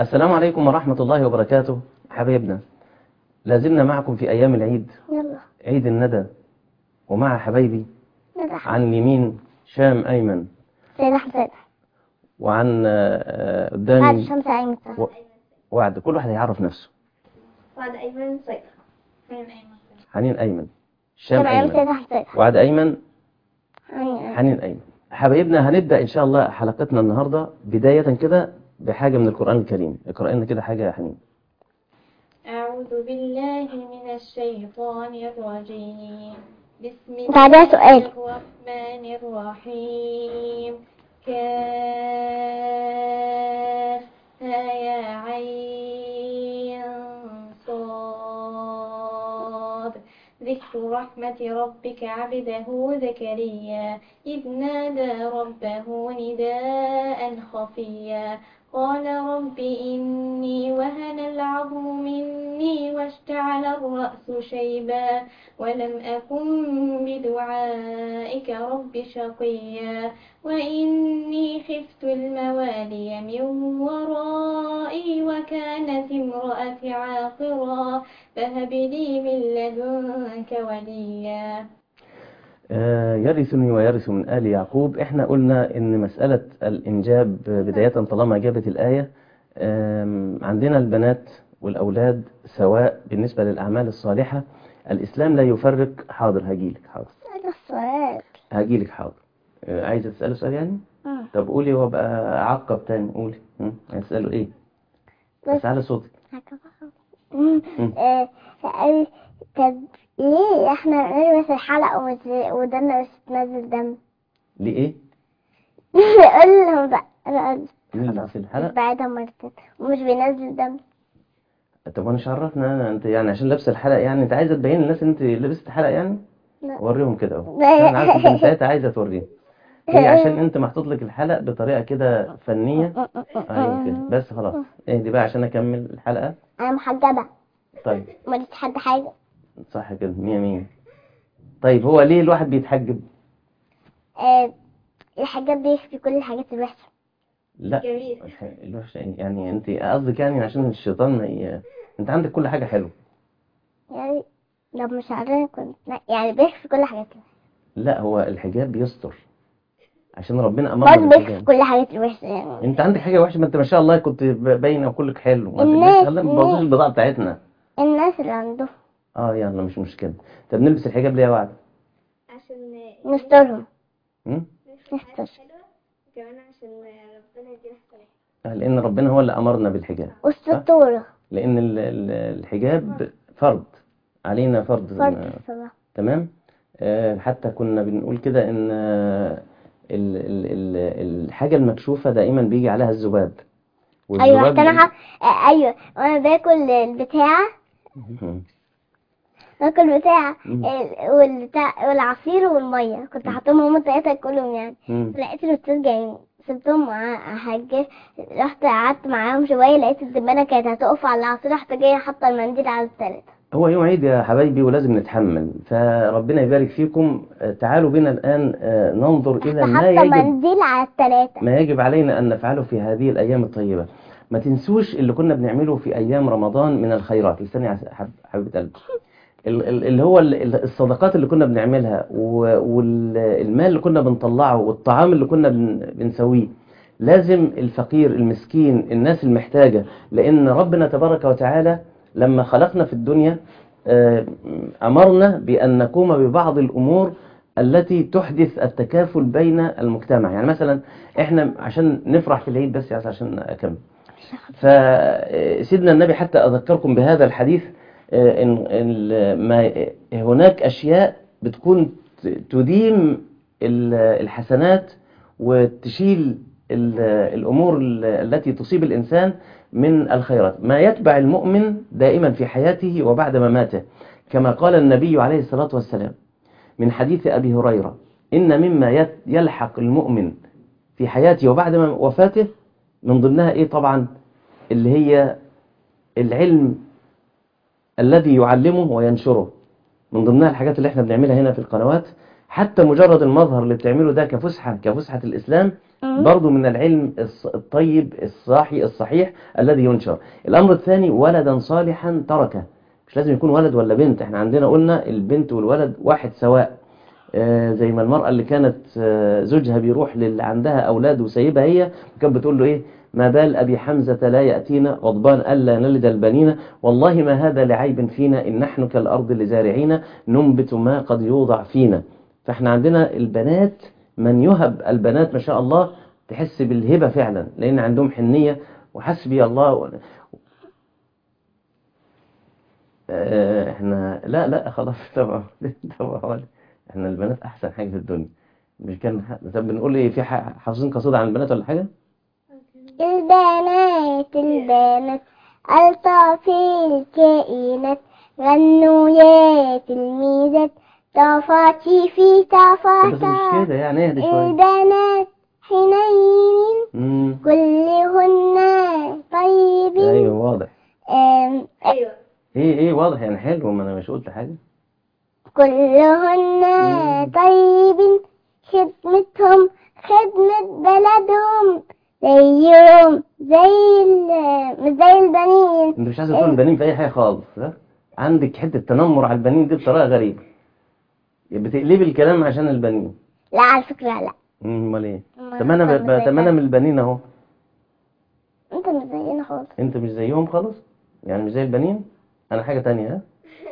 السلام عليكم ورحمة الله وبركاته حبايبنا لازلنا معكم في أيام العيد يلا عيد الندى ومع حبايبي نضحك عن اليمين شام أيمن سيد أحمد سيد وعن آه، بعد قدامي الشمس عين و- وعد كل واحد هيعرف نفسه بعد أيمن صيف حنين أيمن حنين أيمن شام سيد عين أيمن سيد أحمد سيد وعد أيمن يعني حنين أيمن حبايبنا هنبدأ إن شاء الله حلقتنا النهاردة بداية كده بحاجة من القرآن الكريم اقرأ لنا كده حاجة يا حنين أعوذ بالله من الشيطان الرجيم بسم بعدها الله سؤال. الرحمن الرحيم كافها يا عين صاد ذكر رحمة ربك عبده زكريا إذ نادى ربه نداء خفيا قال رب إني وهن العظم مني واشتعل الرأس شيبا ولم أكن بدعائك رب شقيا وإني خفت الموالي من ورائي وكانت امرأتي عاقرا فهب لي من لدنك وليا آه، يرثني ويرث من آل يعقوب احنا قلنا ان مسألة الإنجاب بداية طالما جابت الآية آم، عندنا البنات والأولاد سواء بالنسبة للأعمال الصالحة الإسلام لا يفرق حاضر هجيلك حاضر هذا السؤال هجيلك حاضر آه، عايزة تسأله سؤال يعني مم. طب قولي وابقى أعقب تاني قولي مم، هتسأله ايه بس على صوتك مم. مم. آه، سأل طب ليه احنا نلبس الحلق ومش ودنا مش تنزل دم ليه ايه قول لهم بقى أنا قلت نلبس الحلق بعدها مرتين ومش بينزل دم طب وانا مش عرفنا انا انت يعني عشان لابسه الحلق يعني انت عايزه تبين للناس ان انت لبست حلق يعني لا. وريهم كده اهو لا. انا عارف انت من ساعتها عايزه توريهم هي عشان انت محطوط لك الحلق بطريقه كده فنيه ايوه كده بس خلاص اهدي بقى عشان اكمل الحلقه انا محجبة طيب ما قلتش حد حاجة صح كده مية مية طيب هو ليه الواحد بيتحجب آه، الحجاب بيخفي كل الحاجات الوحشة لا جميل الح- الوحش يعني انت قصدك يعني عشان الشيطان ما ي... انت عندك كل حاجه حلوه يعني لو مش عارفة كنت لا، يعني بيخفي كل الحاجات الوحشة لا هو الحجاب بيستر عشان ربنا امرنا برضه بيخفي بالحجاب كل الحاجات الوحشة يعني انت عندك حاجه وحشه ما انت ما شاء الله كنت ب- باينه وكلك حلو ما الناس- تبقاش خلينا ما تبوظوش البضاعه بتاعتنا الناس اللي عندهم اه يلا مش مشكله طب نلبس الحجاب ليه يا وعد عشان نسترهم هم؟ نستر كمان عشان ربنا يدينا حسنات آه، لان ربنا هو اللي امرنا بالحجاب والستورة لان ال- ال- الحجاب فرض علينا فرض فرض آه، الصلاة تمام آه، حتى كنا بنقول كده ان آه، ال- ال- ال- الحاجه المكشوفه دائما بيجي عليها الذباب ايوه والذباب حتى انا ح... آه، ايوه وانا باكل البتاع مم. باكل بتاع مم. ال- والبتاع والعصير والميه كنت حاطهم هما التلاتة كلهم يعني مم. لقيت الاستاذ جايين سبتهم مع حاجة رحت قعدت معاهم شوية لقيت الدبانة كانت هتقف على العصير رحت جاية حاطة المنديل على التلاتة هو يوم عيد يا حبايبي ولازم نتحمل فربنا يبارك فيكم آه، تعالوا بنا الآن آه، ننظر رحت إلى ما حاطة يجب منديل على التلاتة ما يجب علينا أن نفعله في هذه الأيام الطيبة ما تنسوش اللي كنا بنعمله في أيام رمضان من الخيرات استني يا حب- حبيبة قلبي ال- ال- اللي هو ال- ال- الصدقات اللي كنا بنعملها والمال اللي كنا بنطلعه والطعام اللي كنا بن- بنسويه لازم الفقير المسكين الناس المحتاجة لأن ربنا تبارك وتعالى لما خلقنا في الدنيا آه، أمرنا بأن نقوم ببعض الأمور التي تحدث التكافل بين المجتمع يعني مثلا احنا عشان نفرح في العيد بس يعني عشان أكمل فسيدنا النبي حتى أذكركم بهذا الحديث آه، إن إن ما هناك أشياء بتكون ت- تديم ال- الحسنات وتشيل ال- الأمور ال- التي تصيب الإنسان من الخيرات ما يتبع المؤمن دائما في حياته وبعد مماته كما قال النبي عليه الصلاة والسلام من حديث أبي هريرة إن مما يت- يلحق المؤمن في حياته وبعد ما- وفاته من ضمنها إيه طبعا اللي هي العلم الذي يعلمه وينشره من ضمنها الحاجات اللي احنا بنعملها هنا في القنوات حتى مجرد المظهر اللي بتعمله ده كفسحة كفسحة الإسلام مم. برضو من العلم الص- الطيب الصاحي الصحيح الذي ينشر الأمر الثاني ولدا صالحا تركه مش لازم يكون ولد ولا بنت احنا عندنا قلنا البنت والولد واحد سواء آه، زي ما المرأة اللي كانت آه، زوجها بيروح للي عندها أولاد وسايبها هي وكانت بتقول له إيه ما بال أبي حمزة لا يأتينا غضبان ألا نلد البنين والله ما هذا لعيب فينا إن نحن كالأرض لزارعين ننبت ما قد يوضع فينا فإحنا عندنا البنات من يهب البنات ما شاء الله تحس بالهبة فعلا لأن عندهم حنية وحسبي الله و... آه، احنا لا لا خلاص طبعا طبعا احنا البنات احسن حاجه في الدنيا مش كان ح- طب بنقول ايه في ح- حافظين قصيده عن البنات ولا حاجه البنات البنات ألطف الكائنات غنوا يا تلميذات طفاتي في بس مش طفاتا كده يعني اهدي شويه البنات حنين امم كلهن طيبين ايوه واضح آم، ايوه ايه ايه واضح يعني حلو ما انا مش قلت حاجه كلهن طيبين خدمتهم خدمة بلدهم زيهم زي ال- مش زي البنين انت مش عايز تقول البنين في اي حاجه خالص لا عندك حته تنمر على البنين دي بطريقه غريبه بتقلبي الكلام عشان البنين لا على فكرة لا أمم، امال ايه ما طب انا أنت ب- مش ب- طب انا زينا. من البنين اهو انت مش زينا خالص انت مش زيهم خالص يعني مش زي البنين انا حاجة تانية ها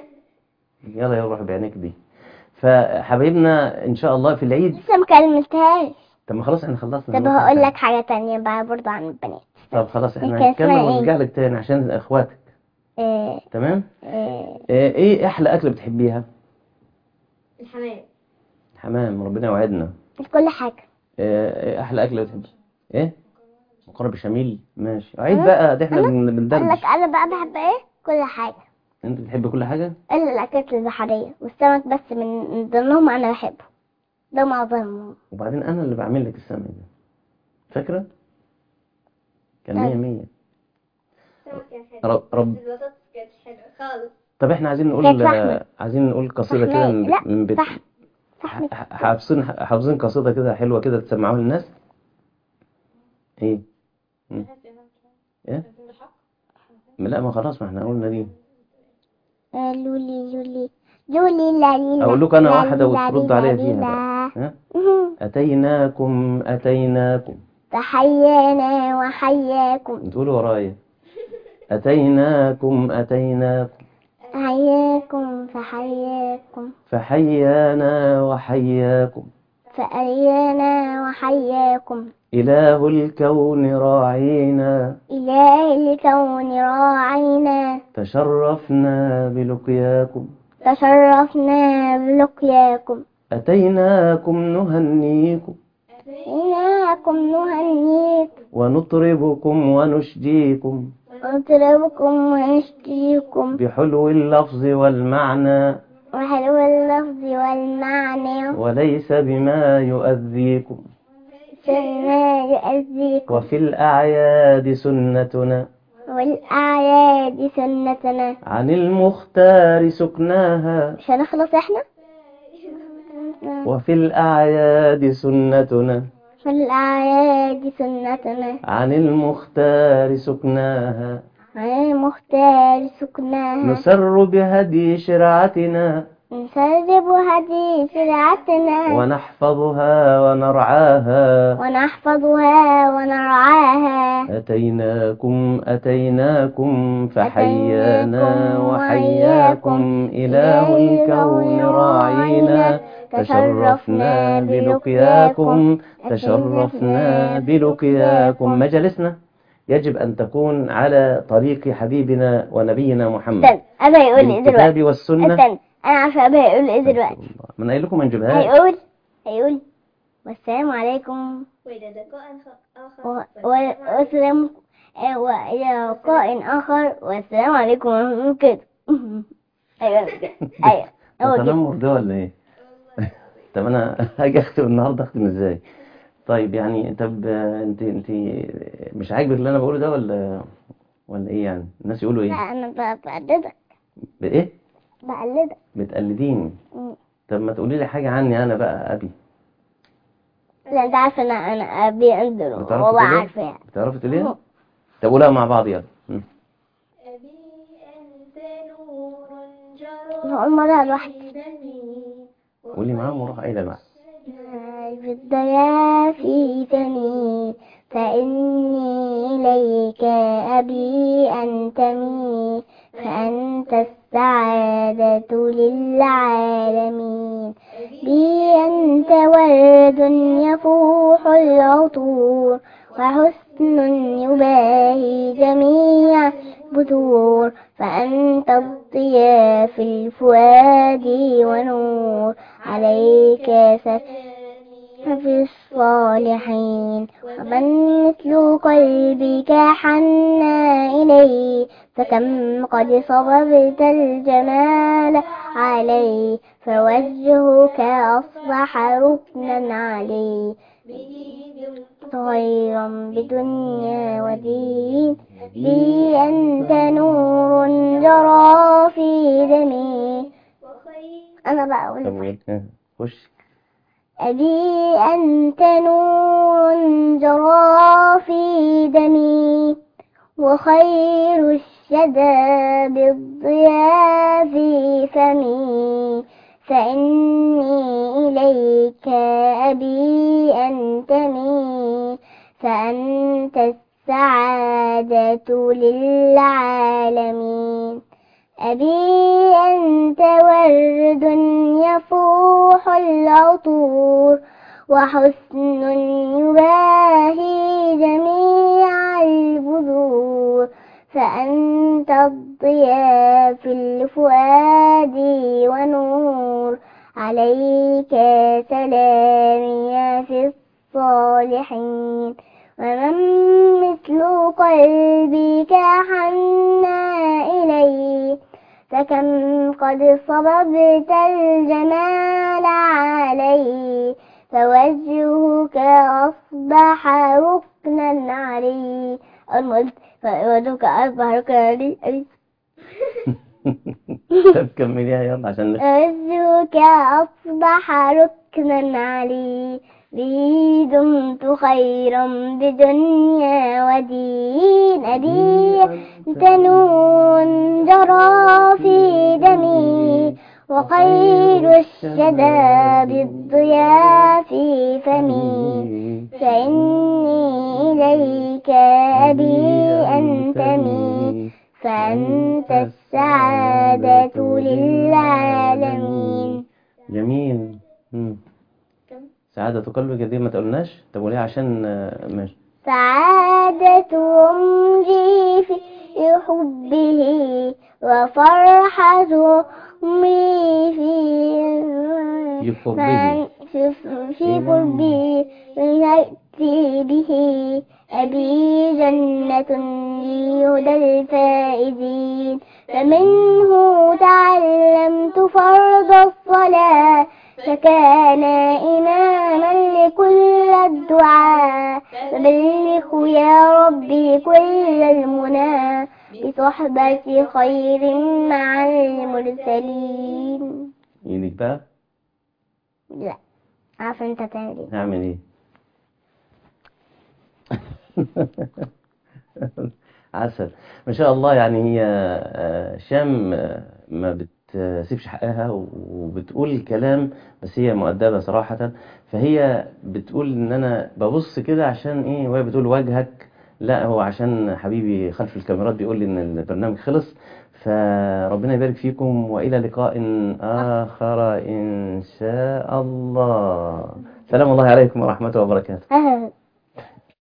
يلا يا روح بعينيك دي فحبايبنا ان شاء الله في العيد لسه ما كلمتهاش طب ما خلاص احنا خلصنا طب هقول لك حاجة تانية بقى برضه عن البنات طب خلاص احنا كان هنتكلم اسمها ايه؟ ونرجع لك تاني عشان اخواتك إيه تمام إيه اه، ايه احلى اكل بتحبيها الحمام حمام ربنا يوعدنا كل حاجة اه، ايه احلى اكل بتحبيها ايه مكرونه بشاميل ماشي عيد بقى ده احنا بن- اقول بندردش لك انا بقى بحب ايه كل حاجة انت بتحب كل حاجة الا الاكلات البحرية والسمك بس من من ضمنهم انا بحبه ده معظمهم وبعدين انا اللي بعمل لك السمك ده فاكرة كان طيب. مية مية السمك كان حلو رب, رب بس البطاطس كانت حلوة خالص طب احنا عايزين كانت نقول لحمة. عايزين نقول قصيدة كده فحماية. من لا من بيت فحم فحم ح- ح- حافظين حافظين قصيدة كده حلوة كده تسمعوها للناس ايه ايه لا ما خلاص ما احنا قلنا دي آه، لولي لولي لولي لا لي لا اقول لكم انا لا واحدة لي لا وترد لي عليا لا لي فيها لا. بقى ها مهم. اتيناكم اتيناكم تحيانا وحياكم تقولوا ورايا اتيناكم اتيناكم حياكم فحياكم فحيانا وحياكم فأريانا وحياكم إله الكون راعينا إله الكون راعينا تشرفنا بلقياكم تشرفنا بلقياكم أتيناكم نهنيكم إناكم نهنيكم ونطربكم ونشجيكم ونطلبكم ونشتيكم بحلو اللفظ والمعنى وحلو اللفظ والمعنى وليس بما يؤذيكم سنة يؤذيكم وفي الأعياد سنتنا والأعياد سنتنا عن المختار سكناها مش هنخلص احنا وفي الأعياد سنتنا والأعياد سنتنا عن المختار سكناها عن المختار سكناها نسر بهدي شرعتنا نسرب هدي شرعتنا ونحفظها ونرعاها ونحفظها ونرعاها أتيناكم أتيناكم فحيانا أتيناكم وحياكم إله الكون راعينا تشرفنا بلقياكم تشرفنا بلقياكم مجالسنا يجب أن تكون على طريق حبيبنا ونبينا محمد استنى أبا يقول ايه دلوقتي بالكتاب والسنة استنى أنا عارفة أبا هيقول ايه دلوقتي ما أنا قايل لكم ما نجيبهاش هيقول هيقول والسلام عليكم وإلى لقاء آخر و- و- والسلام آه، وإلى لقاء آخر والسلام عليكم ورحمة كده أيوة كده. أيوة هو كده التنمر ده ولا ايه طب انا هاجي اختم النهارده اختم ازاي طيب يعني طب آه، انت انت مش عاجبك اللي انا بقوله ده ولا ولا ايه يعني الناس يقولوا لا ايه أنا ب- بقلدك بايه بقلدك بتقلديني مم. طب ما تقولي لي حاجة عني أنا بقى أبي لا انت عارفه انا انا ابي انزل بتعرفي والله تقوليها؟ عارفه بتعرفي تقوليها؟ طب قولها مع بعض يلا مم. أبي أنت نور جرى نقول مرة لوحدي في دمي قولي معاهم وروح قايلة بقى في الضياء في فمي فإني إليك أبي أنتمي فأنت السعادة للعالمين بي أنت ورد يفوح العطور وحسن يباهي جميع البذور فأنت الضياء في الفؤاد ونور عليك سلام في الصالحين ومن مثل قلبك حنى إليه فكم قد صببت الجمال عليه فوجهك أصبح ركنا عليه خيرا بدنيا ودين بي أنت نور جرى في دمي أنا بقى أقول طب قول. ها، خش أبي أنت نور جرى في دمي وخير الشدى بالضياء في فمي فإني إليك أبي أنتمي فأنت السعادة للعالمين أبي أنت ورد يفوح العطور وحسن يباهي جميع البذور فأنت الضياء في الفؤاد ونور عليك سلامي في الصالحين ومن مثل قلبك حنى إليه فكم قد صببت الجمال عليه فوجهك أصبح ركنا عليه الملك فوجهك أصبح ركنا عليه طب كمليها يلا عشان نخ- وجهك أصبح ركنا علي به دمت خيرا بدنيا ودين أبي أنت نور جرى في دمي وخير الشدى بالضياء في فمي فإني إليك أبي أنتمي فأنت السعادة للعالمين جميل مم. سعادة قلبك دي ما تقولناش طب وليه عشان آه، ماشي سعادة أمري في حبه وفرحة أمي في في قربه. في في قربه يأتي به أبي جنة لهدى الفائزين فمنه تعلمت فرض الصلاة فكان إماما لكل الدعاء فبلغ يا ربي كل المنى بصحبة خير مع المرسلين ايدك بقى لا عارف انت تعمل ايه هعمل ايه عسل ما شاء الله يعني هي آه، شام آه، ما بتسيبش حقها وبتقول كلام بس هي مؤدبة صراحة فهي بتقول ان انا ببص كده عشان ايه وهي بتقول وجهك لا هو عشان حبيبي خلف الكاميرات بيقول لي ان البرنامج خلص فربنا يبارك فيكم والى لقاء اخر ان شاء الله سلام الله عليكم ورحمة وبركاته آه.